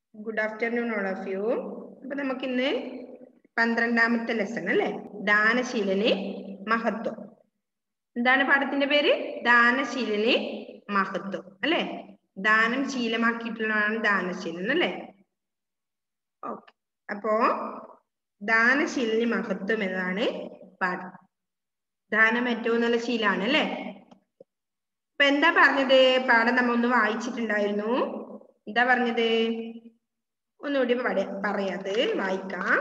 Good afternoon all of you അപ്പൊ നമുക്ക് ഇന്ന് പന്ത്രണ്ടാമത്തെ ലെസൺ അല്ലെ ദാനശീലന് മഹത്വം എന്താണ് പാഠത്തിന്റെ പേര് ദാനശീലന് മഹത്വം അല്ലെ ദാനം ശീലമാക്കിയിട്ടുള്ളതാണ് ദാനശീലൻ അല്ലെ ഓക്കെ അപ്പോ ദാനശീലന് മഹത്വം എന്നതാണ് പാഠം ദാനം ഏറ്റവും നല്ല ശീലാണ് അല്ലെ അപ്പൊ എന്താ പറഞ്ഞത് പാഠം നമ്മ ഒന്ന് വായിച്ചിട്ടുണ്ടായിരുന്നു എന്താ പറഞ്ഞത് ഒന്നുകൂടി പട പറയാത് വായിക്കാം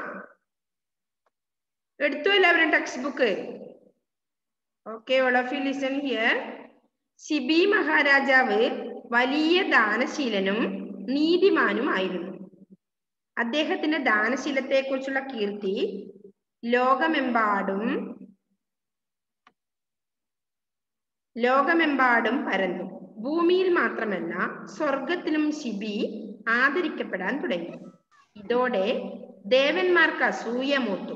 എടുത്തു എല്ലാവരും text book okay all of you listen here Sibi മഹാരാജാവ് വലിയ ദാനശീലനും നീതിമാനുമായിരുന്നു അദ്ദേഹത്തിന്റെ ദാനശീലത്തെ കുറിച്ചുള്ള കീർത്തി ലോകമെമ്പാടും ലോകമെമ്പാടും പരന്നു ഭൂമിയിൽ മാത്രമല്ല സ്വർഗത്തിലും ശിബി ആദരിക്കപ്പെടാൻ തുടങ്ങി ഇതോടെ ദേവന്മാർക്ക് അസൂയ മൂത്തു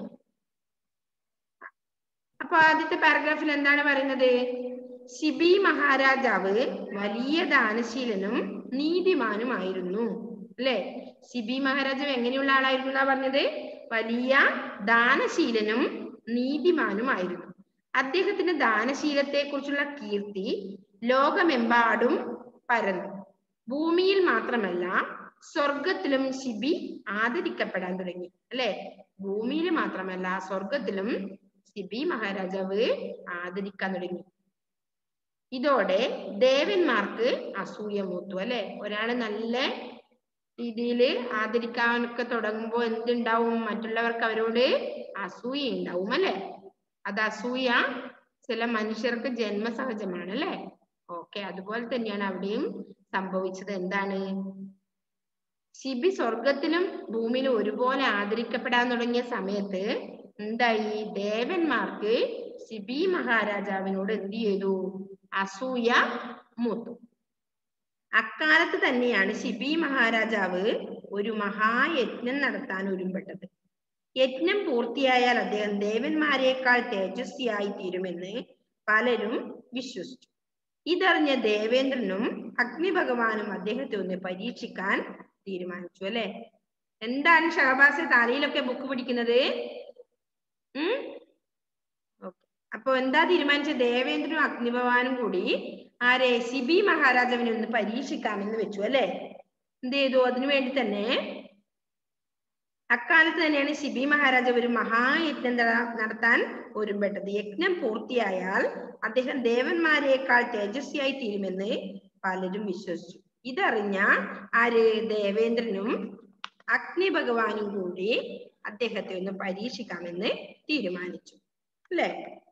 അപ്പൊ ആദ്യത്തെ പാരഗ്രാഫിൽ എന്താണ് പറയുന്നത് ശിബി മഹാരാജാവ് വലിയ ദാനശീലനും നീതിമാനുമായിരുന്നു അല്ലെ ശിബി മഹാരാജാവ് എങ്ങനെയുള്ള ആളായിരുന്നു എന്നാ പറഞ്ഞത് വലിയ ദാനശീലനും നീതിമാനുമായിരുന്നു അദ്ദേഹത്തിന്റെ ദാനശീലത്തെ കുറിച്ചുള്ള കീർത്തി ലോകമെമ്പാടും പരന്നു ഭൂമിയിൽ മാത്രമല്ല സ്വർഗത്തിലും ശിബി ആദരിക്കപ്പെടാൻ തുടങ്ങി അല്ലെ ഭൂമിയിൽ മാത്രമല്ല സ്വർഗത്തിലും ശിബി മഹാരാജാവ് ആദരിക്കാൻ തുടങ്ങി ഇതോടെ ദേവന്മാർക്ക് അസൂയ മൂത്തു അല്ലെ ഒരാള് നല്ല രീതിയിൽ ആദരിക്കാനൊക്കെ തുടങ്ങുമ്പോ എന്തുണ്ടാവും മറ്റുള്ളവർക്ക് അവരോട് അസൂയ ഉണ്ടാവും അല്ലെ അത് അസൂയ ചില മനുഷ്യർക്ക് ജന്മസഹജമാണ് അല്ലെ ഓക്കെ അതുപോലെ തന്നെയാണ് അവിടെയും സംഭവിച്ചത് എന്താണ് ശിബി സ്വർഗത്തിലും ഭൂമിയിലും ഒരുപോലെ ആദരിക്കപ്പെടാൻ തുടങ്ങിയ സമയത്ത് എന്തായി ദേവന്മാർക്ക് ശിബി മഹാരാജാവിനോട് എന്ത് ചെയ്തു അസൂയ മൂത്തു അക്കാലത്ത് തന്നെയാണ് ശിബി മഹാരാജാവ് ഒരു മഹായജ്ഞം നടത്താൻ ഒരുമ്പെട്ടത് യജ്ഞം പൂർത്തിയായാൽ അദ്ദേഹം ദേവന്മാരെക്കാൾ തേജസ്വിയായി തീരുമെന്ന് പലരും വിശ്വസിച്ചു ഇതറിഞ്ഞ ദേവേന്ദ്രനും അഗ്നി ഭഗവാനും അദ്ദേഹത്തെ ഒന്ന് പരീക്ഷിക്കാൻ തീരുമാനിച്ചു അല്ലെ എന്താണ് ഷഹബാസ് തലയിലൊക്കെ ബുക്ക് പിടിക്കുന്നത് ഉം അപ്പൊ എന്താ തീരുമാനിച്ച ദേവേന്ദ്രനും അഗ്നിഭവാനും കൂടി ആരെ സിബി മഹാരാജാവിനെ ഒന്ന് പരീക്ഷിക്കാമെന്ന് വെച്ചു അല്ലെ എന്ത് ചെയ്തു അതിനു വേണ്ടി തന്നെ അക്കാലത്ത് തന്നെയാണ് ശിബി മഹാരാജാവ് ഒരു മഹായജ്ഞം നടത്താൻ ഒരുമ്പെട്ടത് യജ്ഞം പൂർത്തിയായാൽ അദ്ദേഹം ദേവന്മാരെക്കാൾ തേജസ്വിയായി തീരുമെന്ന് പലരും വിശ്വസിച്ചു ഇതറിഞ്ഞ ആര് ദേവേന്ദ്രനും അഗ്നി ഭഗവാനും കൂടി അദ്ദേഹത്തെ ഒന്ന് പരീക്ഷിക്കാമെന്ന് തീരുമാനിച്ചു അല്ലേ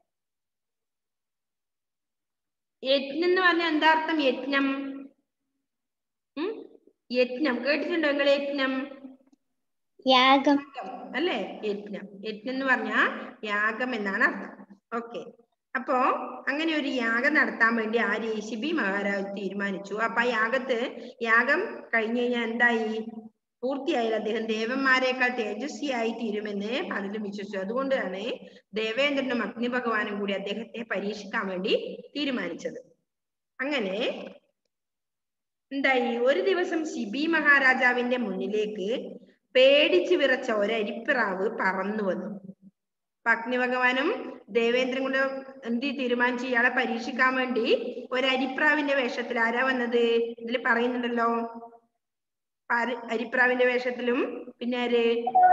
യജ്ഞം എന്ന് പറഞ്ഞാൽ എന്താ അർത്ഥം യജ്ഞം ഉം യജ്ഞം കേട്ടിട്ടുണ്ടോ നിങ്ങൾ യജ്ഞം യാഗം അല്ലേ യജ്ഞം യജ്ഞം എന്ന് പറഞ്ഞാൽ യാഗം എന്നാണ് അർത്ഥം ഓക്കെ അപ്പോ അങ്ങനെ ഒരു യാഗം നടത്താൻ വേണ്ടി ആര് ശിബി മഹാരാജ് തീരുമാനിച്ചു അപ്പൊ ആ യാഗത്ത് യാഗം കഴിഞ്ഞു കഴിഞ്ഞാൽ എന്തായി പൂർത്തിയായാൽ അദ്ദേഹം ദേവന്മാരെക്കാൾ തേജസ്വിയായി തീരുമെന്ന് പലരും വിശ്വസിച്ചു അതുകൊണ്ടാണ് ദേവേന്ദ്രനും അഗ്നി ഭഗവാനും കൂടി അദ്ദേഹത്തെ പരീക്ഷിക്കാൻ വേണ്ടി തീരുമാനിച്ചത് അങ്ങനെ എന്തായി ഒരു ദിവസം ശിബി മഹാരാജാവിന്റെ മുന്നിലേക്ക് പേടിച്ചു വിറച്ച ഒരരിപ്പിറാവ് പറന്നു വന്നു അപ്പൊ അഗ്നി ഭഗവാനും ദേവേന്ദ്രൻ കൊണ്ട് എന്ത് തീരുമാനിച്ചു ഇയാളെ പരീക്ഷിക്കാൻ വേണ്ടി ഒരരിപ്രാവിന്റെ വേഷത്തിൽ ആരാ വന്നത് ഇതിൽ പറയുന്നുണ്ടല്ലോ അരിപ്രാവിന്റെ വേഷത്തിലും പിന്നെ ആര്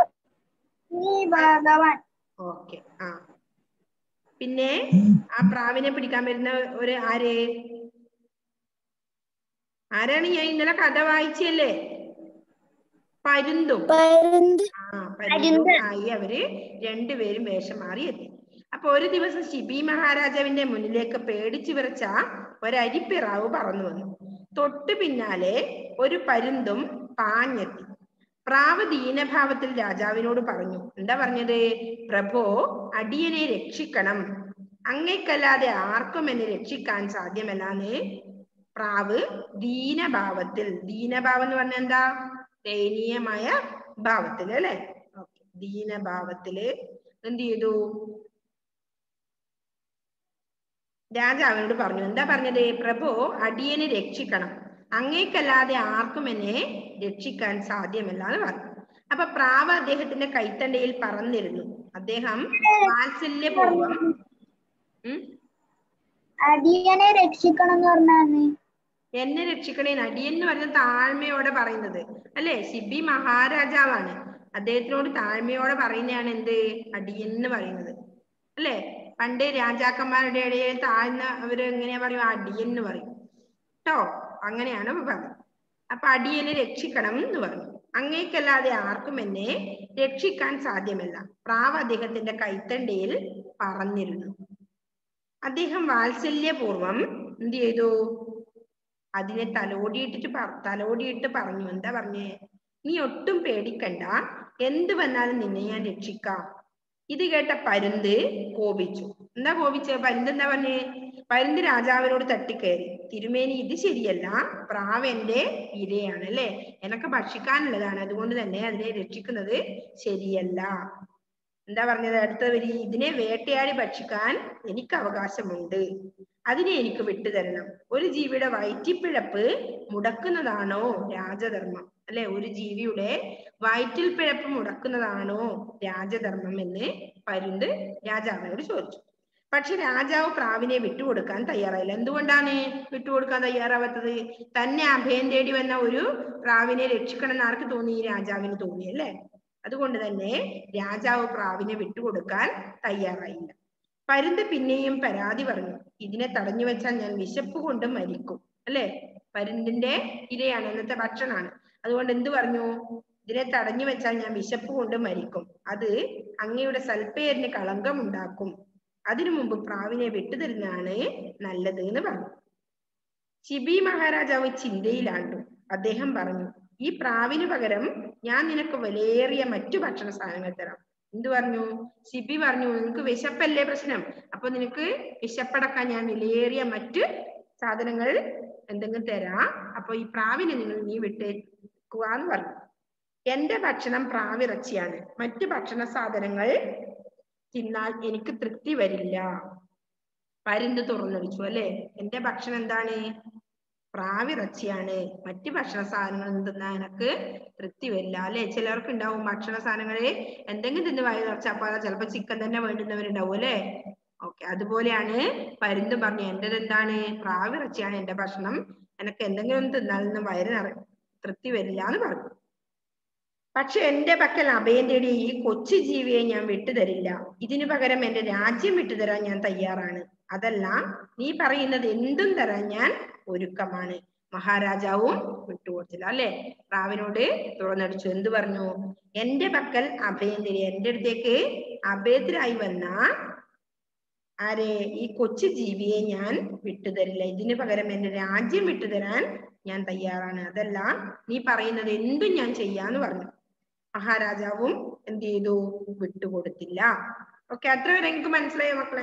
ഭഗവാൻ ഓക്കെ ആ പിന്നെ ആ പ്രാവിനെ പിടിക്കാൻ വരുന്ന ഒരു ആര് ആരാണ് ഞാൻ ഇന്നലെ കഥ വായിച്ചല്ലേ പരുന്തും പരുന്ത് ആ പരുന്തും ആയി അവര് രണ്ടുപേരും വേഷം മാറി എത്തി അപ്പൊ ഒരു ദിവസം ശിബി മഹാരാജാവിന്റെ മുന്നിലേക്ക് പേടിച്ചു വിറച്ച ഒരരിപ്പിറാവ് പറന്നു വന്നു തൊട്ടു പിന്നാലെ ഒരു പരുന്തും പാഞ്ഞെത്തി പ്രാവ് ദീനഭാവത്തിൽ രാജാവിനോട് പറഞ്ഞു എന്താ പറഞ്ഞത് പ്രഭോ അടിയനെ രക്ഷിക്കണം അങ്ങയ്ക്കല്ലാതെ ആർക്കും എന്നെ രക്ഷിക്കാൻ സാധ്യമല്ലാന്ന് പ്രാവ് ദീനഭാവത്തിൽ ദീനഭാവം എന്ന് പറഞ്ഞ എന്താ ദയനീയമായ ഭാവത്തിൽ അല്ലെ ദീനഭാവത്തില് എന്ത് ചെയ്തു രാജാവിനോട് പറഞ്ഞു എന്താ പറഞ്ഞത് പ്രഭു അടിയനെ രക്ഷിക്കണം അങ്ങേക്കല്ലാതെ ആർക്കും എന്നെ രക്ഷിക്കാൻ സാധ്യമല്ല എന്ന് പറഞ്ഞു അപ്പൊ പ്രാവ് അദ്ദേഹത്തിന്റെ കൈത്തണ്ടയിൽ പറന്നിരുന്നു അദ്ദേഹം വാത്സല്യപൂർവം ഉം അടിയനെ രക്ഷിക്കണം എന്ന് പറഞ്ഞാണ് എന്നെ രക്ഷിക്കണേ അടിയൻ എന്ന് പറഞ്ഞ താഴ്മയോടെ പറയുന്നത് അല്ലെ സിബി മഹാരാജാവാണ് അദ്ദേഹത്തിനോട് താഴ്മയോടെ പറയുന്നതാണ് എന്ത് അടിയൻ എന്ന് പറയുന്നത് അല്ലെ പണ്ട് രാജാക്കന്മാരുടെ ഇടയിൽ താഴ്ന്ന അവര് എങ്ങനെയാ പറയും അടിയൻ എന്ന് പറയും കേട്ടോ അങ്ങനെയാണ് പറഞ്ഞത് അപ്പൊ അടിയനെ രക്ഷിക്കണം എന്ന് പറഞ്ഞു അങ്ങേക്കല്ലാതെ ആർക്കും എന്നെ രക്ഷിക്കാൻ സാധ്യമല്ല പ്രാവ് അദ്ദേഹത്തിന്റെ കൈത്തണ്ടയിൽ പറന്നിരുന്നു അദ്ദേഹം വാത്സല്യപൂർവം എന്ത് ചെയ്തു അതിനെ തലോടിയിട്ടിട്ട് പറ- തലോടിയിട്ട് പറഞ്ഞു എന്താ പറഞ്ഞേ നീ ഒട്ടും പേടിക്കണ്ട എന്ത് വന്നാലും നിന്നെ ഞാൻ രക്ഷിക്കാം ഇത് കേട്ട പരുന്ത് കോപിച്ചു എന്താ കോപിച്ചത് പരുന്ത് എന്താ പറഞ്ഞേ പരുന്ത് രാജാവിനോട് തട്ടിക്കയറി തിരുമേനി ഇത് ശരിയല്ല പ്രാവ് എന്റെ ഇരയാണ് അല്ലെ എനക്ക് ഭക്ഷിക്കാനുള്ളതാണ് അതുകൊണ്ട് തന്നെ അതിനെ രക്ഷിക്കുന്നത് ശരിയല്ല എന്താ പറഞ്ഞത് അടുത്ത വരി ഇതിനെ വേട്ടയാടി ഭക്ഷിക്കാൻ എനിക്ക് അവകാശമുണ്ട് അതിനെ എനിക്ക് വിട്ടുതരണം ഒരു ജീവിയുടെ വയറ്റിപ്പിഴപ്പ് മുടക്കുന്നതാണോ രാജധർമ്മം അല്ലെ ഒരു ജീവിയുടെ വയറ്റിൽ പിഴപ്പ് മുടക്കുന്നതാണോ രാജധർമ്മം എന്ന് പരുന്ത് രാജാവിനോട് ചോദിച്ചു പക്ഷെ രാജാവ് പ്രാവിനെ വിട്ടുകൊടുക്കാൻ തയ്യാറായില്ല എന്തുകൊണ്ടാണ് വിട്ടുകൊടുക്കാൻ തയ്യാറാവാത്തത് തന്നെ അഭയം തേടി വന്ന ഒരു പ്രാവിനെ രക്ഷിക്കണം എന്ന് ആർക്ക് തോന്നി രാജാവിന് തോന്നി അല്ലേ അതുകൊണ്ട് തന്നെ രാജാവ് പ്രാവിനെ വിട്ടുകൊടുക്കാൻ തയ്യാറായില്ല പരുന്ത് പിന്നെയും പരാതി പറഞ്ഞു ഇതിനെ തടഞ്ഞു വെച്ചാൽ ഞാൻ വിശപ്പ് കൊണ്ട് മരിക്കും അല്ലെ പരുന്തിന്റെ ഇരയാണ് ഇന്നത്തെ ഭക്ഷണമാണ് അതുകൊണ്ട് എന്ത് പറഞ്ഞു ഇതിനെ തടഞ്ഞു വെച്ചാൽ ഞാൻ വിശപ്പ് കൊണ്ട് മരിക്കും അത് അങ്ങയുടെ സൽപ്പേരിന് കളങ്കം ഉണ്ടാക്കും അതിനു മുമ്പ് പ്രാവിനെ വിട്ടുതരുന്നതാണ് നല്ലത് എന്ന് പറഞ്ഞു ശിബി മഹാരാജാവ് ചിന്തയിലാണ്ടു അദ്ദേഹം പറഞ്ഞു ഈ പ്രാവിന് പകരം ഞാൻ നിനക്ക് വിലയേറിയ മറ്റു ഭക്ഷണ സാധനങ്ങൾ തരാം എന്ത് പറഞ്ഞു ശിബി പറഞ്ഞു നിനക്ക് വിശപ്പല്ലേ പ്രശ്നം അപ്പൊ നിനക്ക് വിശപ്പടക്കാൻ ഞാൻ വിലയേറിയ മറ്റ് സാധനങ്ങൾ എന്തെങ്കിലും തരാം അപ്പൊ ഈ പ്രാവിനെ നിങ്ങൾ നീ വിട്ടേക്കുവാന്ന് പറഞ്ഞു എന്റെ ഭക്ഷണം പ്രാവിറച്ചിയാണ് മറ്റു ഭക്ഷണ സാധനങ്ങൾ തിന്നാൽ എനിക്ക് തൃപ്തി വരില്ല പരുന്ത് തുറന്നടിച്ചു അല്ലെ എന്റെ ഭക്ഷണം എന്താണ് പ്രാവിറച്ചിയാണ് മറ്റ് ഭക്ഷണ സാധനങ്ങൾ തിന്നാൻ എനക്ക് തൃപ്തി വരില്ല അല്ലെ ചിലർക്ക് ഉണ്ടാവും ഭക്ഷണ സാധനങ്ങള് എന്തെങ്കിലും തിന്ന് വയറ് നിറച്ചപ്പോ ചിലപ്പോ ചിക്കൻ തന്നെ വേണ്ടുന്നവരുണ്ടാവും അല്ലെ ഓക്കെ അതുപോലെയാണ് പരുന്ത് പറഞ്ഞു എന്റേത് എന്താണ് പ്രാവിറച്ചിയാണ് എന്റെ ഭക്ഷണം എനക്ക് എന്തെങ്കിലും ഒന്ന് തിന്നാലൊന്നും വയറ് നിറ തൃപ്തി വരില്ല എന്ന് പറഞ്ഞു പക്ഷെ എന്റെ പക്കൽ അഭയം തേടി ഈ കൊച്ചു ജീവിയെ ഞാൻ വിട്ടുതരില്ല ഇതിനു പകരം എന്റെ രാജ്യം വിട്ടുതരാൻ ഞാൻ തയ്യാറാണ് അതല്ല നീ പറയുന്നത് എന്തും തരാൻ ഞാൻ ഒരുക്കമാണ് മഹാരാജാവും വിട്ടുകൊടുത്തില്ല അല്ലെ പ്രാവിനോട് തുറന്നടിച്ചു എന്ത് പറഞ്ഞു എന്റെ പക്കൽ അഭയം തരി എന്റെ അടുത്തേക്ക് അഭയത്തിലായി വന്ന ആരെ ഈ കൊച്ചു ജീവിയെ ഞാൻ വിട്ടുതരില്ല ഇതിനു പകരം എന്റെ രാജ്യം വിട്ടുതരാൻ ഞാൻ തയ്യാറാണ് അതല്ല നീ പറയുന്നത് എന്തും ഞാൻ ചെയ്യാന്ന് പറഞ്ഞു മഹാരാജാവും എന്ത് ചെയ്തു വിട്ടുകൊടുത്തില്ല ഓക്കെ അത്ര വരെ എനിക്ക് മനസ്സിലായോ മക്കളെ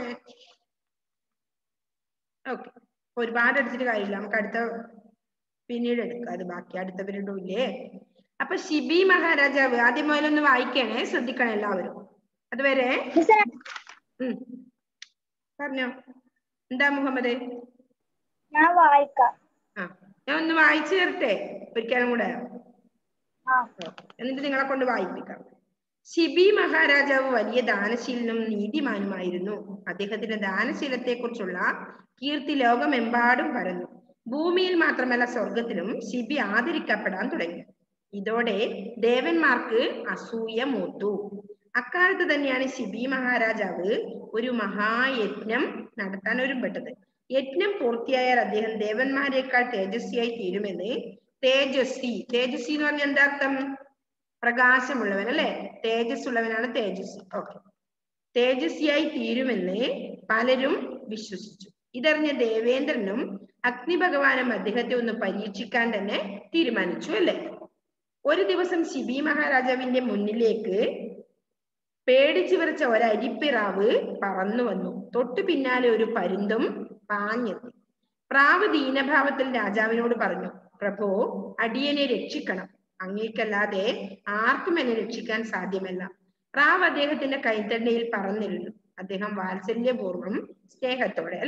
ഓക്കെ ഒരുപാട് എടുത്തിട്ട് കാര്യമില്ല നമുക്ക് അടുത്ത പിന്നീട് എടുക്കാം അത് ബാക്കി അടുത്ത പീരീഡും ഇല്ലേ അപ്പൊ ഷിബി മഹാരാജാവ് ആദ്യം മുതലൊന്ന് വായിക്കണേ ശ്രദ്ധിക്കണം എല്ലാവരും അതുവരെ ഉം പറഞ്ഞോ എന്താ മുഹമ്മദ് ഞാൻ വായിക്കാം ആ ഞാൻ ഒന്ന് വായിച്ചു തരട്ടെ ഒരിക്കലും കൂടെ ആ എന്നിട്ട് നിങ്ങളെ കൊണ്ട് വായിപ്പിക്കാം ശിബി മഹാരാജാവ് വലിയ ദാനശീലനും നീതിമാനുമായിരുന്നു അദ്ദേഹത്തിന്റെ ദാനശീലത്തെ കുറിച്ചുള്ള കീർത്തി ലോകമെമ്പാടും പരന്നു ഭൂമിയിൽ മാത്രമല്ല സ്വർഗത്തിലും ശിബി ആദരിക്കപ്പെടാൻ തുടങ്ങി ഇതോടെ ദേവന്മാർക്ക് അസൂയ മൂത്തു അക്കാലത്ത് തന്നെയാണ് ശിബി മഹാരാജാവ് ഒരു മഹായജ്ഞം നടത്താൻ ഒരുമ്പെട്ടത് യജ്ഞം പൂർത്തിയായാൽ അദ്ദേഹം ദേവന്മാരെക്കാൾ തേജസ്വിയായി തീരുമെന്ന് തേജസ്വി തേജസ്വി എന്ന് പറഞ്ഞാൽ എന്താ അർത്ഥം പ്രകാശമുള്ളവൻ അല്ലെ തേജസ് ഉള്ളവനാണ് തേജസ്വി ഓക്കെ തേജസ്വിയായി തീരുമെന്ന് പലരും വിശ്വസിച്ചു ഇതറിഞ്ഞ ദേവേന്ദ്രനും അഗ്നി ഭഗവാനും അദ്ദേഹത്തെ ഒന്ന് പരീക്ഷിക്കാൻ തന്നെ തീരുമാനിച്ചു അല്ലെ ഒരു ദിവസം ശിബി മഹാരാജാവിന്റെ മുന്നിലേക്ക് പേടിച്ചു വിറച്ച ഒരരിപ്പിറാവ് പറന്നു വന്നു തൊട്ടു പിന്നാലെ ഒരു പരുന്തും പാഞ്ഞെത്തി പ്രാവ് ദീനഭാവത്തിൽ രാജാവിനോട് പറഞ്ഞു പ്രഭു അടിയനെ രക്ഷിക്കണം അങ്ങേക്കല്ലാതെ ആർക്കും എന്നെ രക്ഷിക്കാൻ സാധ്യമല്ല പ്രാവ് അദ്ദേഹത്തിന്റെ കൈത്തണ്ടയിൽ പറന്നിരുന്നു അദ്ദേഹം വാത്സല്യപൂർവ്വം സ്നേഹത്തോടെ അല്ലെ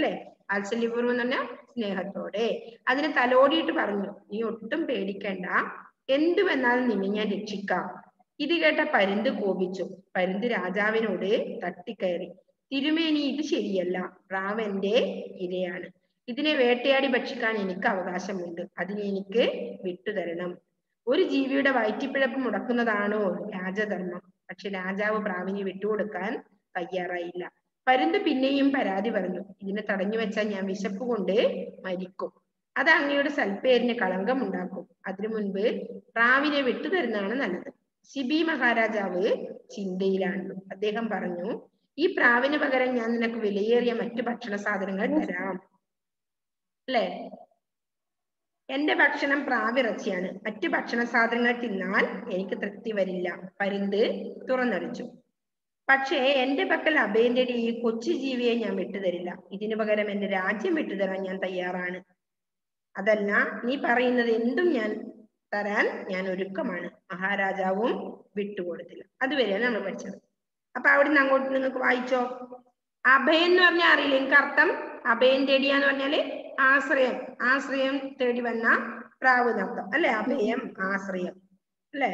വാത്സല്യപൂർവ്വം എന്ന് പറഞ്ഞാൽ സ്നേഹത്തോടെ അതിനെ തലോടിയിട്ട് പറഞ്ഞു നീ ഒട്ടും പേടിക്കണ്ട എന്തു വന്നാലും നിന്നെ ഞാൻ രക്ഷിക്കാം ഇത് കേട്ട പരുന്ത് കോപിച്ചു പരുന്ത് രാജാവിനോട് തട്ടിക്കയറി തിരുമേനി ഇത് ശരിയല്ല പ്രാവന്റെ ഇരയാണ് ഇതിനെ വേട്ടയാടി ഭക്ഷിക്കാൻ എനിക്ക് അവകാശമുണ്ട് അതിനെ എനിക്ക് വിട്ടുതരണം ഒരു ജീവിയുടെ വയറ്റിപ്പിഴപ്പ് മുടക്കുന്നതാണോ രാജധർമ്മം പക്ഷെ രാജാവ് പ്രാവിനെ വിട്ടുകൊടുക്കാൻ തയ്യാറായില്ല പരുന്ത് പിന്നെയും പരാതി പറഞ്ഞു ഇതിനെ തടഞ്ഞു വെച്ചാൽ ഞാൻ വിശപ്പ് കൊണ്ട് മരിക്കും അത് അങ്ങയുടെ സൽപ്പേരിന് കളങ്കം ഉണ്ടാക്കും അതിനു മുൻപ് പ്രാവിനെ വിട്ടുതരുന്നതാണ് നല്ലത് ശിബി മഹാരാജാവ് ചിന്തയിലാണ് അദ്ദേഹം പറഞ്ഞു ഈ പ്രാവിന് പകരം ഞാൻ നിനക്ക് വിലയേറിയ മറ്റു ഭക്ഷണ സാധനങ്ങൾ തരാം അല്ലേ എന്റെ ഭക്ഷണം പ്രാവിറച്ചിയാണ് മറ്റു ഭക്ഷണ സാധനങ്ങൾ തിന്നാൽ എനിക്ക് തൃപ്തി വരില്ല പരുന്ത് തുറന്നടിച്ചു പക്ഷേ എന്റെ പക്കൽ അഭയന്റെ ഈ കൊച്ചു ജീവിയെ ഞാൻ വിട്ടുതരില്ല ഇതിനു പകരം എന്റെ രാജ്യം വിട്ടുതരാൻ ഞാൻ തയ്യാറാണ് അതല്ല നീ പറയുന്നത് എന്തും ഞാൻ തരാൻ ഞാൻ ഒരുക്കമാണ് മഹാരാജാവും വിട്ടുകൊടുത്തില്ല അതുവരെയാണ് നമ്മൾ പഠിച്ചത് അപ്പൊ അവിടുന്ന് അങ്ങോട്ട് നിങ്ങൾക്ക് വായിച്ചോ അഭയൻ എന്ന് പറഞ്ഞാൽ അറിയില്ല എനിക്ക് അർത്ഥം അഭയൻ തേടിയാന്ന് പറഞ്ഞാല് ആശ്രയം ആശ്രയം തേടി വന്ന പ്രാവ് എന്നർത്ഥം അല്ലെ അഭയം ആശ്രയം അല്ലെ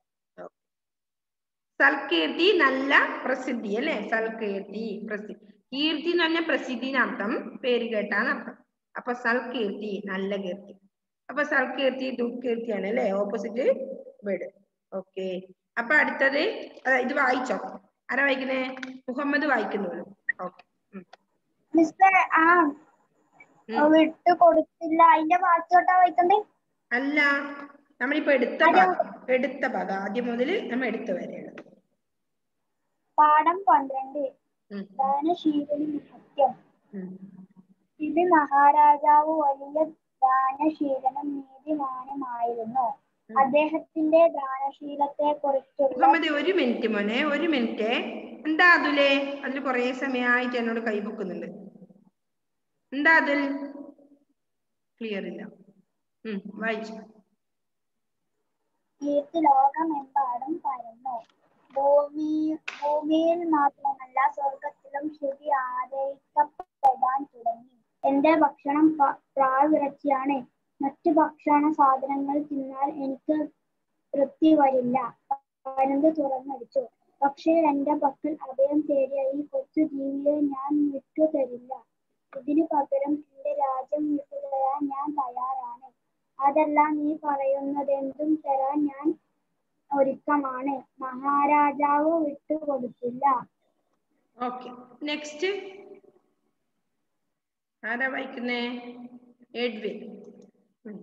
സൽകീർത്തി നല്ല പ്രസിദ്ധി അല്ലെ സൽകീർത്തി പ്രസിദ്ധി കീർത്തി എന്ന് പറഞ്ഞാൽ പ്രസിദ്ധിനർത്ഥം പേര് കേട്ടാന്ന് അർത്ഥം അപ്പൊ സൽകീർത്തി നല്ല കീർത്തി അപ്പൊ സൽകീർത്തി ദുഃഖീർത്തിയാണ് അല്ലെ ഓപ്പോസിറ്റ് വേർഡ് ഓക്കെ അപ്പൊ അടുത്തത് അതാ ഇത് വായിച്ചോ ആരാ വായിക്കുന്നേ മുഹമ്മദ് വായിക്കുന്നുള്ളൂ ഓക്കെ മിസ്റ്റർ ആ വിട്ടു കൊടുത്തില്ല അതിന്റെ വാച്ചോട്ടാ വായിക്കണ്ടേ അല്ല നമ്മളിപ്പോ എടുത്ത ഭാഗം എടുത്ത ഭാഗം ആദ്യം മുതൽ നമ്മൾ എടുത്ത വരെയാണ് പാഠം പന്ത്രണ്ട് ഉം, ദാനശീലനും സത്യം ഉം. ഇത് മഹാരാജാവ് വലിയ ദാനശീലനും നീതിമാനുമായിരുന്നു അദ്ദേഹത്തിന്റെ ദാനശീലത്തെ കുറിച്ചുള്ള മുഹമ്മദ് ഒരു മിനിറ്റ് മോനെ ഒരു മിനിറ്റ് എന്താ അതുലേ അതിൽ കുറെ സമയമായിട്ട് എന്നോട് കൈപൊക്കുന്നുണ്ട് എന്താ അതിൽ ക്ലിയർ ഇല്ല ഉം വായിച്ചു കീർത്തി ലോകമെമ്പാടും പരന്നു ഭൂമി ഭൂമിയിൽ മാത്രമല്ല സ്വർഗത്തിലും ശരി ആദരിക്കപ്പെടാൻ തുടങ്ങി എന്റെ ഭക്ഷണം പ- പ്രാവിറച്ചിയാണ് മറ്റു ഭക്ഷണ സാധനങ്ങൾ തിന്നാൽ എനിക്ക് തൃപ്തി വരില്ല പരന്ത് തുറന്നടിച്ചു പക്ഷേ എന്റെ പക്കൽ അഭയം തേടിയ ഈ കൊച്ചു ജീവിയെ ഞാൻ വിട്ടുതരില്ല ഇതിനു പകരം എന്റെ രാജ്യം വിട്ടുതരാൻ ഞാൻ തയ്യാറാണ് അതല്ല നീ പറയുന്നതെന്തും തരാൻ ഞാൻ ഒരുക്കമാണ് മഹാരാജാവ് വിട്ടുകൊടുത്തില്ല ഓക്കെ നെക്സ്റ്റ് ആരാ വായിക്കുന്നേ എഡ്വിൻ ഉം.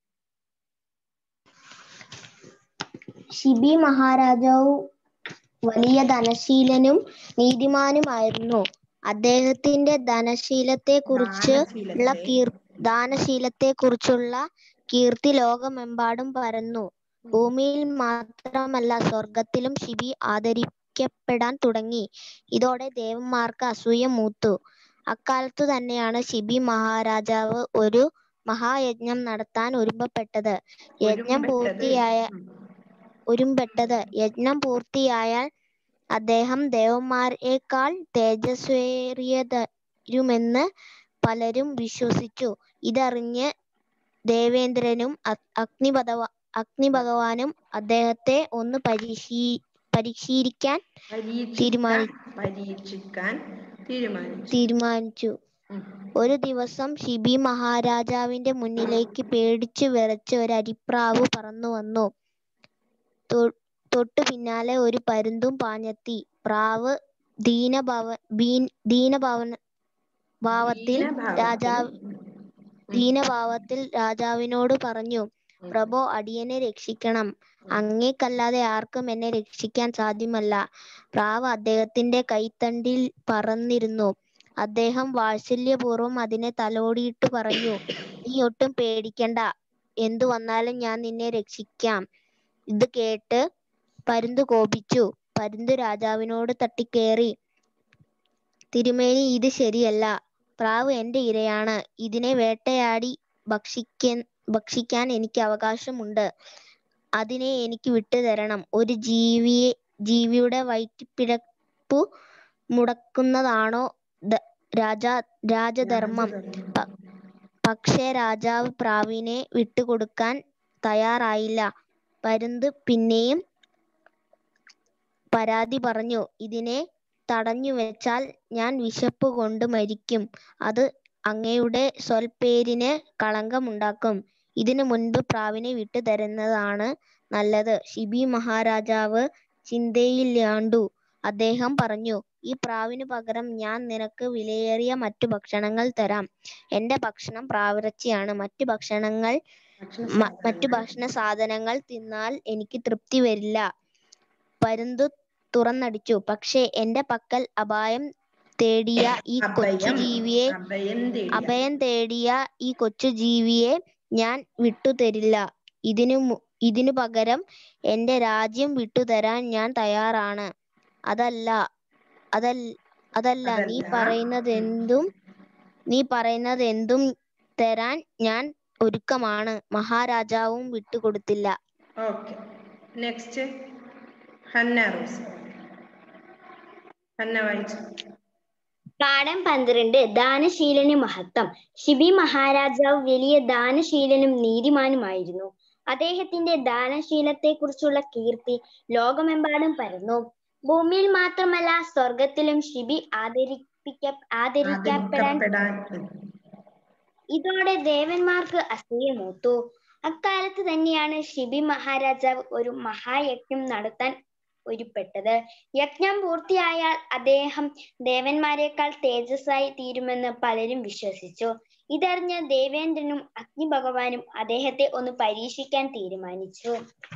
ഷിബി മഹാരാജാവ് വലിയ ധനശീലനും നീതിമാനുമായിരുന്നു അദ്ദേഹത്തിന്റെ ധനശീലത്തെ കുറിച്ച് ഉള്ള ദാനശീലത്തെ. കീർ ദാനശീലത്തെ കുറിച്ചുള്ള കീർത്തി ലോകമെമ്പാടും പരന്നു ഭൂമിയിൽ മാത്രമല്ല സ്വർഗത്തിലും ഷിബി ആദരിക്കപ്പെടാൻ തുടങ്ങി ഇതോടെ ദേവന്മാർക്ക് അസൂയ മൂത്തു അക്കാലത്തു തന്നെയാണ് ഷിബി മഹാരാജാവ് ഒരു മഹായജ്ഞം നടത്താൻ ഒരുമ്പപ്പെട്ടത് യജ്ഞം ഒരുമ്പെട്ടത്. പൂർത്തിയായ ഉം. ഒരുമ്പെട്ടത് യജ്ഞം പൂർത്തിയായാൽ അദ്ദേഹം ദേവന്മാരെക്കാൾ തേജസ്വേറിയതരുമെന്ന് പലരും വിശ്വസിച്ചു ഇതറിഞ്ഞ് ദേവേന്ദ്രനും അ- അഗ്നിപദവ അഗ്നിഭഗവാനും അദ്ദേഹത്തെ ഒന്ന് പരീക്ഷീ പരീക്ഷിക്കാൻ പരീക്ഷിക്കാൻ തീരുമാനി- പരീക്ഷിക്കാൻ തീരുമാനിച്ചു തീരുമാനിച്ചു ഉം. ഒരു ദിവസം ഷിബി മഹാരാജാവിന്റെ മുന്നിലേക്ക് പേടിച്ചു വിറച്ച് ഒരു അരിപ്രാവ് പറന്നു വന്നു തൊ- തൊട്ടു പിന്നാലെ ഒരു പരുന്തും പാഞ്ഞെത്തി പ്രാവ് ദീനഭവ ബീൻ ദീനഭവന ഭാവത്തിൽ ദീനഭാവത്തിൽ. രാജാവ് ഉം. ദീനഭാവത്തിൽ രാജാവിനോട് പറഞ്ഞു പ്രഭോ അടിയനെ രക്ഷിക്കണം അങ്ങേക്കല്ലാതെ ആർക്കും എന്നെ രക്ഷിക്കാൻ സാധ്യമല്ല പ്രാവ് അദ്ദേഹത്തിന്റെ കൈത്തണ്ടിൽ പറന്നിരുന്നു അദ്ദേഹം വാത്സല്യപൂർവ്വം അതിനെ തലോടിയിട്ട് പറഞ്ഞു നീ ഒട്ടും പേടിക്കണ്ട എന്തു വന്നാലും ഞാൻ നിന്നെ രക്ഷിക്കാം ഇത് കേട്ട് പരുന്ത് കോപിച്ചു പരുന്ത് രാജാവിനോട് തട്ടിക്കേറി തിരുമേനി ഇത് ശരിയല്ല പ്രാവ് എന്റെ ഇരയാണ് ഇതിനെ വേട്ടയാടി ഭക്ഷിക്കാൻ ഭക്ഷിക്കാൻ എനിക്ക് അവകാശമുണ്ട് അതിനെ എനിക്ക് വിട്ടുതരണം ഒരു ജീവിയെ ജീവിയുടെ വയറ്റിപ്പിഴപ്പു മുടക്കുന്നതാണോ ദ- രാജാ രാജധർമ്മം പ- പക്ഷേ രാജാവ് പ്രാവിനെ വിട്ടുകൊടുക്കാൻ തയ്യാറായില്ല പരുന്ത് പിന്നെയും പരാതി പറഞ്ഞു ഇതിനെ തടഞ്ഞു വെച്ചാൽ ഞാൻ വിശപ്പ് കൊണ്ട് മരിക്കും അത് അങ്ങയുടെ സ്വൽപ്പേരിന് കളങ്കമുണ്ടാക്കും ഇതിനു മുൻപ് പ്രാവിനെ വിട്ടു തരുന്നതാണ് നല്ലത് ഷിബി മഹാരാജാവ് ചിന്തയിലാണ്ടു അദ്ദേഹം പറഞ്ഞു ഈ പ്രാവിന് പകരം ഞാൻ നിനക്ക് വിലയേറിയ മറ്റു ഭക്ഷണങ്ങൾ തരാം എന്റെ ഭക്ഷണം പ്രാവിറച്ചിയാണ് മറ്റു ഭക്ഷണങ്ങൾ മ- മറ്റു ഭക്ഷണ സാധനങ്ങൾ തിന്നാൽ എനിക്ക് തൃപ്തി വരില്ല പരുന്തു തുറന്നടിച്ചു പക്ഷേ എന്റെ പക്കൽ അപായം തേടിയ ഈ കൊച്ചു അഭയം ജീവിയെ അഭയം തേടി അഭയം തേടിയ ഈ കൊച്ചു ജീവിയെ ഞാൻ വിട്ടുതരില്ല ഇതിനു മു- ഇതിനു പകരം എന്റെ രാജ്യം വിട്ടുതരാൻ ഞാൻ തയ്യാറാണ് അതല്ല അതൽ അതല്ല നീ അതല്ല. പറയുന്നത് എന്തും നീ പറയുന്നത് എന്തും തരാൻ ഞാൻ ഒരുക്കമാണ് മഹാരാജാവും വിട്ടുകൊടുത്തില്ല okay next Hannah Rose Hannah വായിച്ചു പാഠം പന്ത്രണ്ട് ദാനശീലന് മഹത്വം ഷിബി മഹാരാജാവ് വലിയ ദാനശീലനും നീതിമാനുമായിരുന്നു അദ്ദേഹത്തിന്റെ ദാനശീലത്തെക്കുറിച്ചുള്ള കീർത്തി ലോകമെമ്പാടും പരന്നു ഭൂമിയിൽ മാത്രമല്ല സ്വർഗത്തിലും ഷിബി ആദരിപ്പിക്ക ആദരിക്കപ്പെടാൻ ആദരിക്കപ്പെടാൻ ഇതോടെ ദേവന്മാർക്ക് അസൂയ മൂത്തു അക്കാലത്ത് തന്നെയാണ് ഷിബി മഹാരാജാവ് ഒരു മഹായജ്ഞം നടത്താൻ ഒരുപ്പെട്ടത് യജ്ഞം പൂർത്തിയായാൽ അദ്ദേഹം ദേവന്മാരെക്കാൾ തേജസ്സായി തീരുമെന്ന് പലരും വിശ്വസിച്ചു ഇതറിഞ്ഞ ദേവേന്ദ്രനും അഗ്നിഭഗവാനും അദ്ദേഹത്തെ ഒന്ന് പരീക്ഷിക്കാൻ തീരുമാനിച്ചു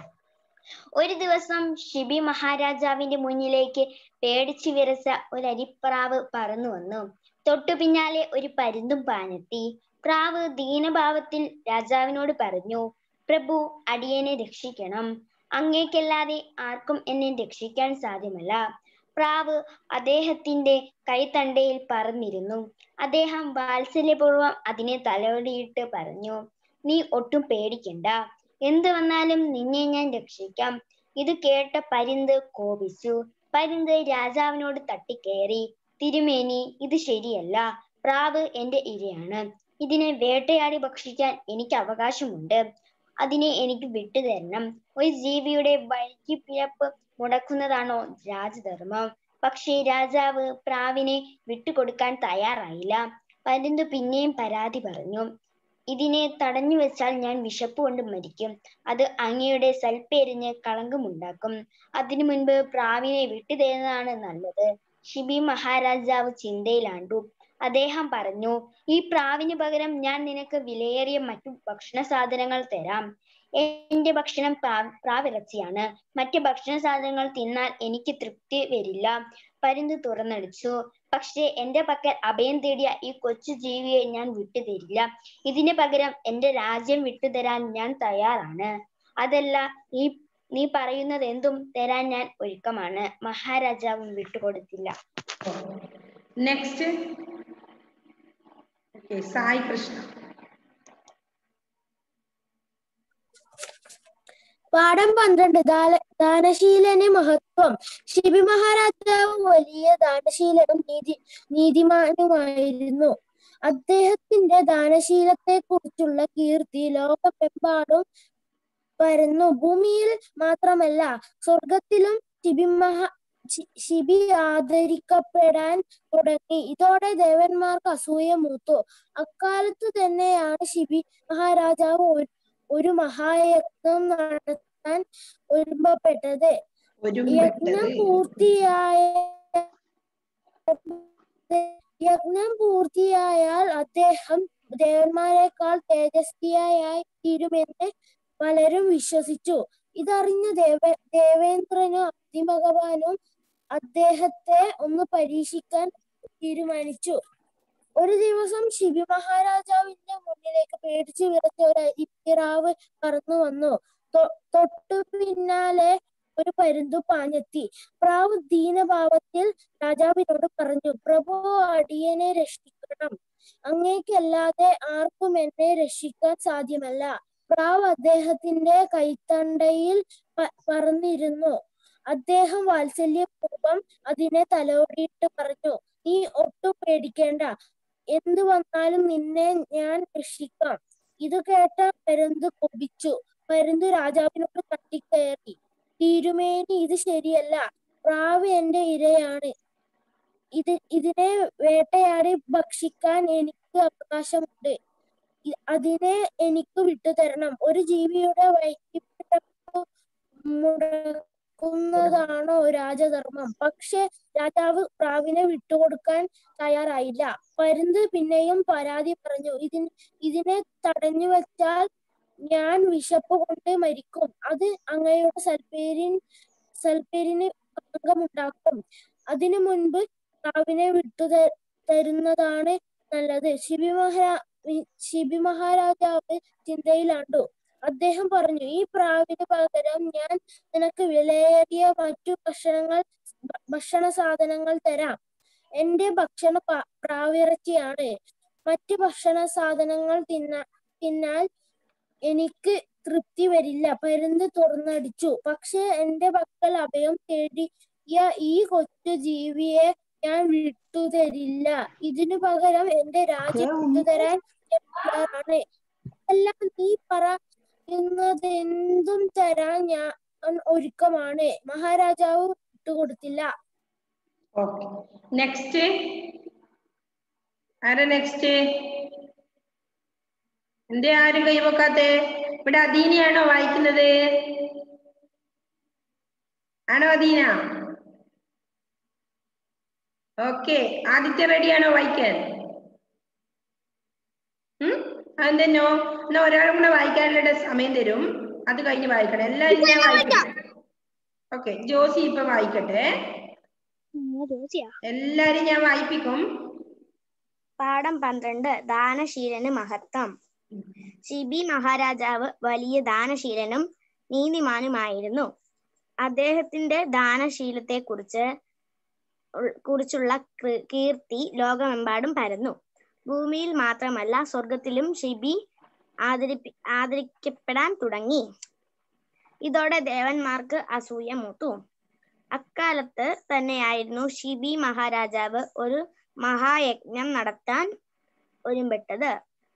ഒരു ദിവസം ഷിബി മഹാരാജാവിന്റെ മുന്നിലേക്ക് പേടിച്ചു വിറച്ച ഒരു അരിപ്രാവ് പറന്നു വന്നു തൊട്ടു പിന്നാലെ ഒരു പരുന്തും പാഞ്ഞെത്തി പ്രാവ് ദീനഭാവത്തിൽ രാജാവിനോട് പറഞ്ഞു പ്രഭു അടിയനെ രക്ഷിക്കണം അങ്ങേക്കല്ലാതെ ആർക്കും എന്നെ രക്ഷിക്കാൻ സാധ്യമല്ല പ്രാവ് അദ്ദേഹത്തിന്റെ കൈത്തണ്ടയിൽ പറന്നിരുന്നു അദ്ദേഹം വാത്സല്യപൂർവ്വം അതിനെ തലോടിയിട്ട് പറഞ്ഞു നീ ഒട്ടും പേടിക്കണ്ട എന്ത് വന്നാലും നിന്നെ ഞാൻ രക്ഷിക്കാം ഇത് കേട്ട പരുന്ത് കോപിച്ചു പരുന്ത് രാജാവിനോട് തട്ടിക്കയറി തിരുമേനി ഇത് ശരിയല്ല പ്രാവ് എന്റെ ഇരയാണ് ഇതിനെ വേട്ടയാടി ഭക്ഷിക്കാൻ എനിക്ക് അവകാശമുണ്ട് അതിനെ എനിക്ക് വിട്ടുതരണം ഒരു ജീവിയുടെ വൈകിപ്പിഴപ്പ് മുടക്കുന്നതാണോ രാജധർമ്മം പക്ഷേ രാജാവ് പ്രാവിനെ വിട്ടുകൊടുക്കാൻ തയ്യാറായില്ല പരുന്ത് പിന്നെയും പരാതി പറഞ്ഞു ഇതിനെ തടഞ്ഞു വെച്ചാൽ ഞാൻ വിശപ്പ് കൊണ്ട് മരിക്കും അത് അങ്ങയുടെ സൽപ്പേരിന് കളങ്കമുണ്ടാക്കും അതിനു മുൻപ് പ്രാവിനെ വിട്ടുതരുന്നതാണ് നല്ലത് ഷിബി മഹാരാജാവ് ചിന്തയിലാണ്ടു അദ്ദേഹം പറഞ്ഞു ഈ പ്രാവിന് പകരം ഞാൻ നിനക്ക് വിലയേറിയ മറ്റു ഭക്ഷണ സാധനങ്ങൾ തരാം എന്റെ ഭക്ഷണം പ്രാ- പ്രാവിറച്ചിയാണ് മറ്റു ഭക്ഷണ സാധനങ്ങൾ തിന്നാൽ എനിക്ക് തൃപ്തി വരില്ല പരുന്ത് തുറന്നടിച്ചു പക്ഷേ എന്റെ പക്കൽ അഭയം തേടിയ ഈ കൊച്ചു ജീവിയെ ഞാൻ വിട്ടുതരില്ല ഇതിന് പകരം എന്റെ രാജ്യം വിട്ടുതരാൻ ഞാൻ തയ്യാറാണ് അതല്ല ഈ നീ പറയുന്നത് എന്തും തരാൻ ഞാൻ ഒരുക്കമാണ് മഹാരാജാവും വിട്ടുകൊടുത്തില്ല നെക്സ്റ്റ് ഓക്കെ സായി കൃഷ്ണ പാഠം പന്ത്രണ്ട് ദാന- ദാനശീലന് മഹത്വം ശിബി മഹാരാജാവ് വലിയ ദാനശീലനും നീതി നീതിമാനുമായിരുന്നു അദ്ദേഹത്തിന്റെ ദാനശീലത്തെ കുറിച്ചുള്ള കീർത്തി ലോകമെമ്പാടും പരന്നു ഭൂമിയിൽ മാത്രമല്ല സ്വർഗത്തിലും ശിബി മഹാ ശി- ശിബി ആദരിക്കപ്പെടാൻ തുടങ്ങി ഇതോടെ ദേവന്മാർക്ക് അസൂയ മൂത്തു അക്കാലത്ത് തന്നെയാണ് ശിബി മഹാരാജാവ് ഒരു ഒരു മഹായജ്ഞം നടത്താൻ ഒരുമ്പപ്പെട്ടത് യജ്ഞം ഒരുമ്പെട്ടത് പൂർത്തിയായ യജ്ഞം പൂർത്തിയായാൽ അദ്ദേഹം ദേവന്മാരെക്കാൾ തേജസ്വിയായി തീരുമെന്ന് പലരും വിശ്വസിച്ചു ഇതറിഞ്ഞ ദേവ ദേവേന്ദ്രനും അഗ്നിഭഗവാനും അദ്ദേഹത്തെ ഒന്ന് പരീക്ഷിക്കാൻ തീരുമാനിച്ചു ഒരു ദിവസം ശിബി മഹാരാജാവിന്റെ മുന്നിലേക്ക് പേടിച്ചു വിറച്ച ഒരു അരിപ്പിറാവ് പറന്നു വന്നു തൊ- തൊട്ടു പിന്നാലെ ഒരു പരുന്തു പാഞ്ഞെത്തി പ്രാവ് ദീനഭാവത്തിൽ രാജാവിനോട് പറഞ്ഞു പ്രഭു അടിയനെ രക്ഷിക്കണം അങ്ങേക്കല്ലാതെ ആർക്കും എന്നെ രക്ഷിക്കാൻ സാധ്യമല്ല പ്രാവ് അദ്ദേഹത്തിന്റെ കൈത്തണ്ടയിൽ പ- പറന്നിരുന്നു അദ്ദേഹം വാത്സല്യപൂർവ്വം അതിനെ തലോടിയിട്ട് പറഞ്ഞു നീ ഒട്ടും പേടിക്കേണ്ട എന്തു വന്നാലും നിന്നെ ഞാൻ രക്ഷിക്കാം ഇത് കേട്ട പരുന്ത് കൊതിച്ചു പരുന്ത് രാജാവിനോട് തട്ടിക്കയറി തിരുമേനി ഇത് ശരിയല്ല പ്രാവ് എന്റെ ഇരയാണ് ഇത് ഇതിനെ വേട്ടയാടി ഭക്ഷിക്കാൻ എനിക്ക് അവകാശമുണ്ട് ഇ- അതിനെ എനിക്ക് വിട്ടുതരണം ഒരു ജീവിയുടെ വൈകിപ്പിടപ്പ് മുടക്കുന്നതാണോ രാജധർമ്മം പക്ഷെ രാജാവ് പ്രാവിനെ വിട്ടുകൊടുക്കാൻ തയ്യാറായില്ല പരുന്ത് പിന്നെയും പരാതി പറഞ്ഞു ഇതിന് ഇതിനെ തടഞ്ഞു വെച്ചാൽ ഞാൻ വിശപ്പ് കൊണ്ട് മരിക്കും അത് അങ്ങയുടെ സൽപ്പേരിൻ സൽപ്പേരിന് കളങ്കമുണ്ടാക്കും അതിനു മുൻപ് പ്രാവിനെ വിട്ടു ത- തരുന്നതാണ് നല്ലത് ശിബി മഹാരാ വി- ശിബി മഹാരാജാവ് ചിന്തയിലാണ്ടു അദ്ദേഹം പറഞ്ഞു ഈ പ്രാവിന് പകരം ഞാൻ നിനക്ക് വിലയേറിയ മറ്റു ഭക്ഷണങ്ങൾ ഭ- ഭക്ഷണ സാധനങ്ങൾ തരാം എന്റെ ഭക്ഷണ പ- പ്രാവിറച്ചിയാണ് മറ്റു ഭക്ഷണ സാധനങ്ങൾ തിന്ന തിന്നാൽ എനിക്ക് തൃപ്തി വരില്ല പരുന്ത് തുറന്നടിച്ചു പക്ഷെ എന്റെ പക്കൽ അഭയം തേടിയ ഈ കൊച്ചു ജീവിയെ ഞാൻ വിട്ടുതരില്ല ഇതിനു പകരം എന്റെ രാജ്യം വിട്ടുതരാൻ ഞാൻ തയ്യാറാണ് എല്ലാം നീ പറയുന്നതെന്തും തരാൻ ഞാൻ ഒരുക്കമാണ് മഹാരാജാവ് വിട്ടുകൊടുത്തില്ല ഓക്കെ നെക്സ്റ്റ് ആരാ നെക്സ്റ്റ് എന്തേ ആരും കൈവക്കാത്തെ ഇവിടെ അദീനയാണോ വായിക്കുന്നത് ആണോ അദീന ഓക്കെ ആദിത്യ റെഡിയാണോ വായിക്കാൻ ഉം അതെന്തോ എന്നാ ഒരാളും കൂടെ വായിക്കാനുള്ള സമയം തരും അത് കഴിഞ്ഞ് വായിക്കണം എല്ലാരും ഞാൻ വായിക്കട്ടെ ഓക്കെ ജോസി ഇപ്പൊ വായിക്കട്ടെ എല്ലാരും ഞാൻ വായിപ്പിക്കും പാഠം പന്ത്രണ്ട് ദാനശീലന് മഹത്വം ശിബി മഹാരാജാവ് വലിയ ദാനശീലനും നീതിമാനുമായിരുന്നു അദ്ദേഹത്തിന്റെ ദാനശീലത്തെ കുറിച്ച് കുറിച്ചുള്ള കൃ- കീർത്തി ലോകമെമ്പാടും പരന്നു ഭൂമിയിൽ മാത്രമല്ല സ്വർഗത്തിലും ഷിബി ആദരിപ്പി ആദരിക്കപ്പെടാൻ തുടങ്ങി ഇതോടെ ദേവന്മാർക്ക് അസൂയ മൂത്തു അക്കാലത്ത് തന്നെയായിരുന്നു ഷിബി മഹാരാജാവ് ഒരു മഹായജ്ഞം നടത്താൻ ഒരുമ്പെട്ടത്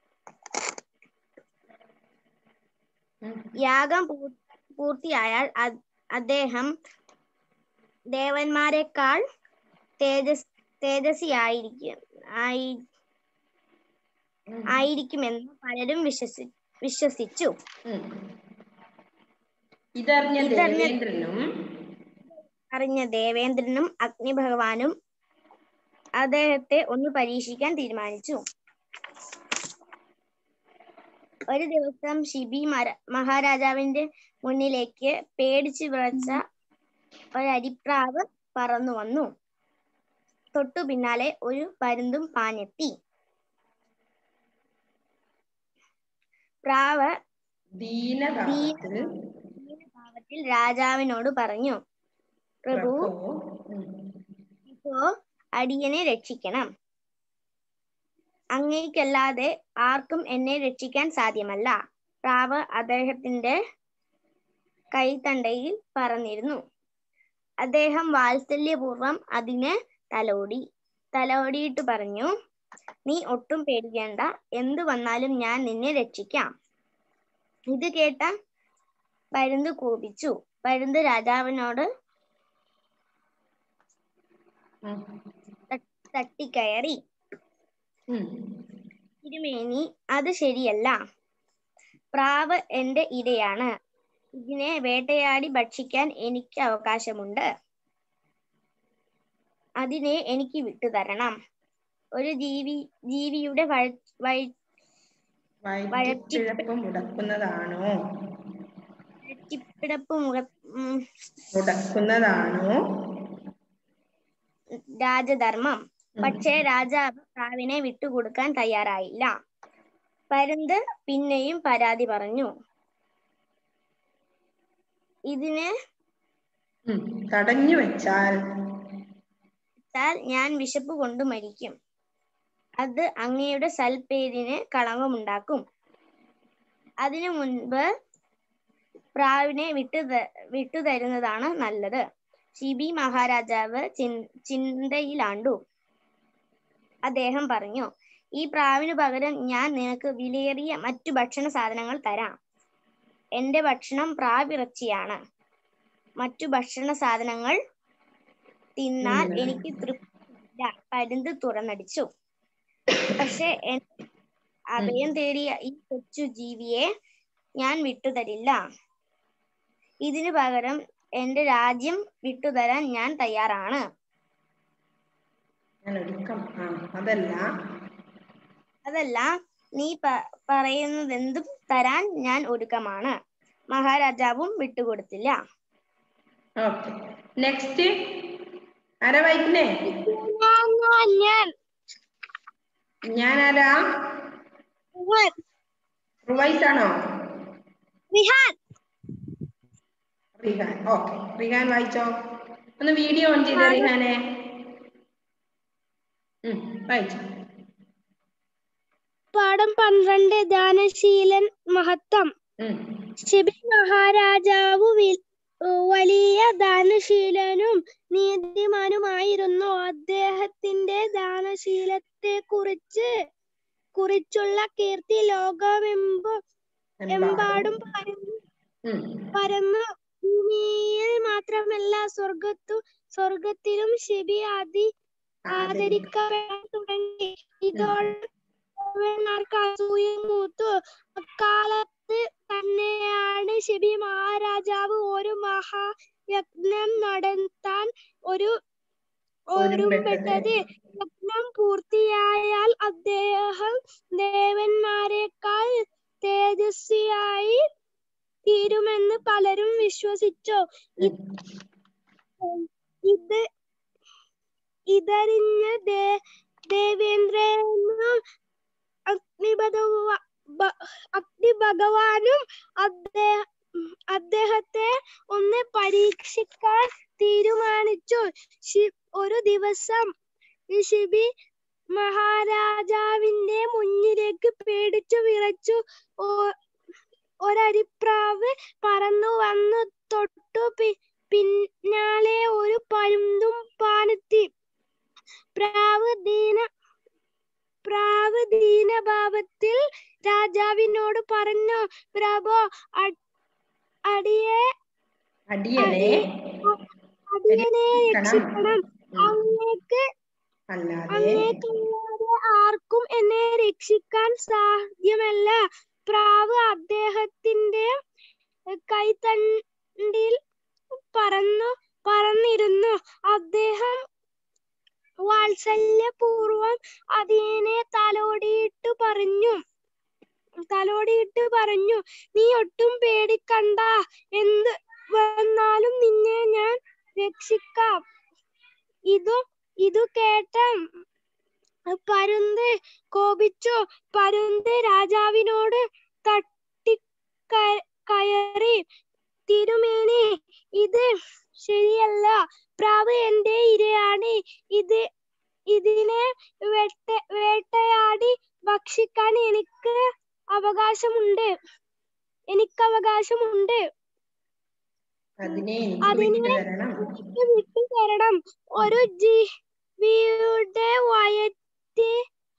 യാഗം പൂ- പൂർത്തിയായാൽ അ- അദ്ദേഹം ദേവന്മാരെക്കാൾ തേജസ് തേജസ്വിയായിരിക്കും ആയി ആയിരിക്കുമെന്ന് പലരും വിശ്വസി വിശ്വസിച്ചു ഉം. ഇതറിഞ്ഞ ഇതറിഞ്ഞ- ദേവേന്ദ്രനും അറിഞ്ഞ ദേവേന്ദ്രനും അഗ്നിഭഗവാനും അദ്ദേഹത്തെ ഒന്ന് പരീക്ഷിക്കാൻ തീരുമാനിച്ചു ഒരു ദിവസം ഷിബി മര- മഹാരാജാവിന്റെ മുന്നിലേക്ക് പേടിച്ചു വിറച്ച ഒരരിപ്രാവ് പറന്നു വന്നു തൊട്ടു പിന്നാലെ ഒരു പരുന്തും പാഞ്ഞെത്തി പ്രാവ് ദീനഭാവത്തിൽ ഭാവത്തിൽ രാജാവിനോട് പറഞ്ഞു പ്രഭു പ്രഭു ഉം. ഇപ്പോ അടിയനെ രക്ഷിക്കണം അങ്ങേക്കല്ലാതെ ആർക്കും എന്നെ രക്ഷിക്കാൻ സാധ്യമല്ല പ്രാവ് അദ്ദേഹത്തിന്റെ കൈത്തണ്ടയിൽ പറന്നിരുന്നു അദ്ദേഹം വാത്സല്യപൂർവം അതിന് തലോടി തലോടിയിട്ട് പറഞ്ഞു നീ ഒട്ടും പേടിക്കേണ്ട എന്തു വന്നാലും ഞാൻ നിന്നെ രക്ഷിക്കാം ഇത് കേട്ട പരുന്ത് കോപിച്ചു പരുന്ത് രാജാവിനോട് ഉം. തട്ടിക്കയറി ഉം. തിരുമേനി അത് ശരിയല്ല പ്രാവ് എന്റെ ഇരയാണ് ഇതിനെ വേട്ടയാടി ഭക്ഷിക്കാൻ എനിക്ക് അവകാശമുണ്ട് അതിനെ എനിക്ക് വിട്ടുതരണം ഒരു ജീവി ജീവിയുടെ വഴ വഴ- വയറ്റിപ്പിഴപ്പ് മുടക്കുന്നതാണോ വഴറ്റിപ്പിടപ്പ് മുഖ ഉം, മുടക്കുന്നതാണോ രാജധർമ്മം ഉം. പക്ഷേ രാജാവ് പ്രാവിനെ വിട്ടുകൊടുക്കാൻ തയ്യാറായില്ല പരുന്ത് പിന്നെയും പരാതി പറഞ്ഞു ഇതിന് ഉം. തടഞ്ഞു വെച്ചാൽ ാൽ ഞാൻ വിശപ്പ് കൊണ്ട് മരിക്കും അത് അങ്ങയുടെ സൽപ്പേരിന് കളങ്കമുണ്ടാക്കും അതിനു മുൻപ് പ്രാവിനെ വിട്ടു വിട്ടുതരുന്നതാണ് നല്ലത് ഷിബി മഹാരാജാവ് ചിൻ- ചിന്തയിലാണ്ടു അദ്ദേഹം പറഞ്ഞു ഈ പ്രാവിന് പകരം ഞാൻ നിനക്ക് വിലയേറിയ മറ്റു ഭക്ഷണ സാധനങ്ങൾ തരാം എന്റെ ഭക്ഷണം പ്രാവിറച്ചിയാണ് മറ്റു ഭക്ഷണ സാധനങ്ങൾ തിന്നാൽ ഉം. എനിക്ക് തൃപ്തിയില്ല പരുന്ത് തുറന്നടിച്ചു പക്ഷെ എൻ- അഭയം തേടിയ ഈ കൊച്ചു ജീവിയെ ഞാൻ വിട്ടുതരില്ല ഇതിനു പകരം എന്റെ രാജ്യം വിട്ടുതരാൻ ഞാൻ തയ്യാറാണ് ഞാൻ എടുക്കാം ആ അതല്ല അതല്ല നീ പ- പറയുന്നതെന്തും തരാൻ ഞാൻ ഒരുക്കമാണ് മഹാരാജാവും വിട്ടുകൊടുത്തില്ല ഓക്കെ നെക്സ്റ്റ് ആരാ വായിക്കുന്നേ ഞാൻ ഞാൻ ആരാ റുവൈസ് ആണോ റിഹാൻ റിഹാൻ ഓക്കെ റിഹാൻ വായിച്ചോ ഒന്ന് വീഡിയോ ഓൺ ചെയ്തേ റിഹാനെ ഉം, വായിച്ചോ പാഠം പന്ത്രണ്ട് ദാനശീലൻ മഹത്വം ഉം, ശിബി മഹാരാജാവു വി- വലിയ ദാനശീലനും നീതിമാനുമായിരുന്നു അദ്ദേഹത്തിന്റെ ദാനശീലത്തെ കുറിച്ച് കുറിച്ചുള്ള കീർത്തി ലോകമെമ്പും എമ്പാടും പരന്നു ഉം, പരന്നു ഭൂമിയിൽ മാത്രമല്ല സ്വർഗത്തു സ്വർഗത്തിലും ശിബി അതി ആദരിക്കപ്പെടാൻ തുടങ്ങി ഇതോടെ ദേവന്മാർക്ക് അസൂയ മൂത്തു അക്കാലത്ത് തന്നെയാണ് ശിബി മഹാരാജാവ് ഒരു മഹായജ്ഞം നടത്താൻ ഒരു ഒരുമ്പെട്ടത് യജ്ഞം പൂർത്തിയായാൽ അദ്ദേഹം ദേവന്മാരെക്കാൾ തേജസ്വിയായി തീരുമെന്ന് പലരും വിശ്വസിച്ചു ഇ- ഇത് ഇതറിഞ്ഞ ദേ ദേവേന്ദ്രനും അഗ്നിഭഗവ ഭ- അഗ്നിഭഗവാനും അദ്ദേഹ അദ്ദേഹത്തെ ഒന്ന് പരീക്ഷിക്കാൻ തീരുമാനിച്ചു ശി- ഒരു ദിവസം ഈ ശിബി മഹാരാജാവിന്റെ മുന്നിലേക്ക് പേടിച്ചു വിറച്ചു ഓ- ഒരരിപ്രാവ് പറന്നു വന്നു തൊട്ടു പി- പിന്നാലെ ഒരു പരുന്തും പാനെത്തി പ്രാവ് ദീന പ്രാവ് ദീനഭാവത്തിൽ രാജാവിനോട് പറഞ്ഞു പ്രഭോ അ- അടിയെ അടിയനെ അടിയനെ രക്ഷിക്കണം. രക്ഷിക്കണം അങ്ങേക്ക് അല്ലാതെ അങ്ങേക്കല്ലാതെ ആർക്കും എന്നെ രക്ഷിക്കാൻ സാധ്യമല്ല പ്രാവ് അദ്ദേഹത്തിന്റെ കൈത്തണ്ടിൽ പറന്നു പറന്നിരുന്നു അദ്ദേഹം വാത്സല്യപൂർവം അതിനെ തലോടിയിട്ട് പറഞ്ഞു തലോടിയിട്ട് പറഞ്ഞു നീ ഒട്ടും പേടിക്കണ്ട എന്ത് വന്നാലും നിന്നെ ഞാൻ രക്ഷിക്കാം ഇതു ഇതു കേട്ട പരുന്ത് കോപിച്ചു പരുന്ത് രാജാവിനോട് തട്ടി ക- കയറി തിരുമേനി ഇത് ശരിയല്ല പ്രാവ് എന്റെ ഇരയാണ് ഇത് ഇതിനെ വേട്ട വേട്ടയാടി ഭക്ഷിക്കാൻ എനിക്ക് അവകാശമുണ്ട് എനിക്ക് അവകാശമുണ്ട് അതിനെ എനിക്ക് അതിനെ വിട്ടു തരണം എനിക്ക് വിട്ടു തരണം ഒരു ജീവിയുടെ വയറ്റ്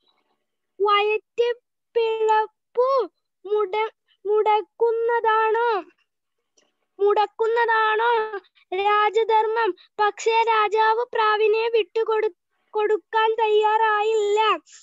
വയറ്റ് പിളപ്പു മുട മുടക്കുന്നതാണോ മുടക്കുന്നതാണോ രാജധർമ്മം പക്ഷേ രാജാവ് പ്രാവിനെ വിട്ടുകൊടു കൊടുക്കാൻ തയ്യാറായില്ല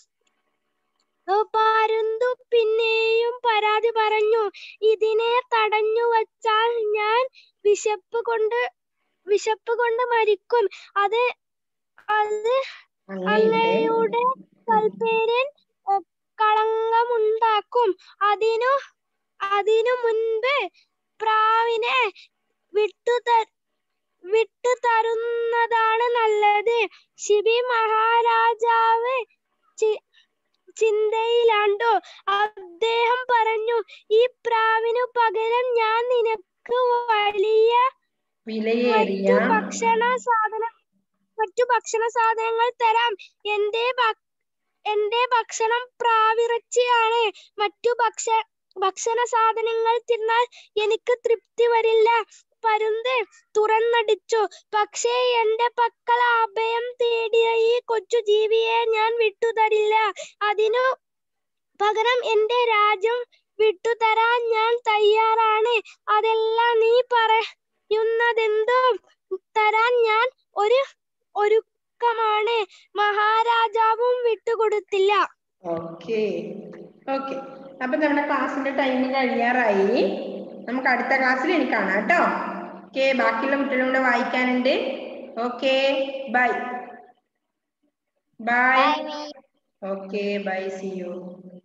പരുന്തു പിന്നെയും പരാതി പറഞ്ഞു ഇതിനെ തടഞ്ഞു വച്ചാൽ ഞാൻ വിശപ്പ് കൊണ്ട് വിശപ്പ് കൊണ്ട് മരിക്കും അത് അത് അങ്ങയുടെ അങ്ങയുടെ കൽപ്പേരൻ അഹ് കളങ്കമുണ്ടാക്കും അതിനു അതിനു മുൻപ് പ്രാവിനെ വിട്ടു ത- വിട്ടു തരുന്നതാണ് നല്ലത് ശിബി മഹാരാജാവ് ചി- ചിന്തയിലാണ്ടു അദ്ദേഹം പറഞ്ഞു ഈ പ്രാവിനു പകരം ഞാൻ നിനക്ക് വലിയ വിലയേറിയ മറ്റു ഭക്ഷണ സാധന മറ്റു ഭക്ഷണ സാധനങ്ങൾ തരാം എന്റെ ഭ- എന്റെ ഭക്ഷണം പ്രാവിറച്ചിയാണ് മറ്റു ഭക്ഷ ഭക്ഷണ സാധനങ്ങൾ തിന്നാൽ എനിക്ക് തൃപ്തി വരില്ല പരുന്ത് തുറന്നടിച്ചു പക്ഷേ എന്റെ പക്കൽ അഭയം തേടിയ ഈ കൊച്ചു ജീവിയെ ഞാൻ വിട്ടുതരില്ല അതിനു പകരം എന്റെ രാജ്യം വിട്ടുതരാൻ ഞാൻ തയ്യാറാണ് അതെല്ലാം നീ പറയുന്നതെന്തും തരാൻ ഞാൻ ഒരു ഒരുക്കമാണ് മഹാരാജാവും വിട്ടുകൊടുത്തില്ല ഓക്കെ ഓക്കെ അപ്പൊ നമ്മുടെ ക്ലാസ്സിന്റെ ടൈം കഴിയാറായി നമുക്ക് അടുത്ത ക്ലാസ്സിൽ എനിക്ക് കാണാം കേട്ടോ ഓക്കെ ബാക്കിയുള്ള കുട്ടികളും കൂടെ വായിക്കാനുണ്ട് okay bye bye okay bye see U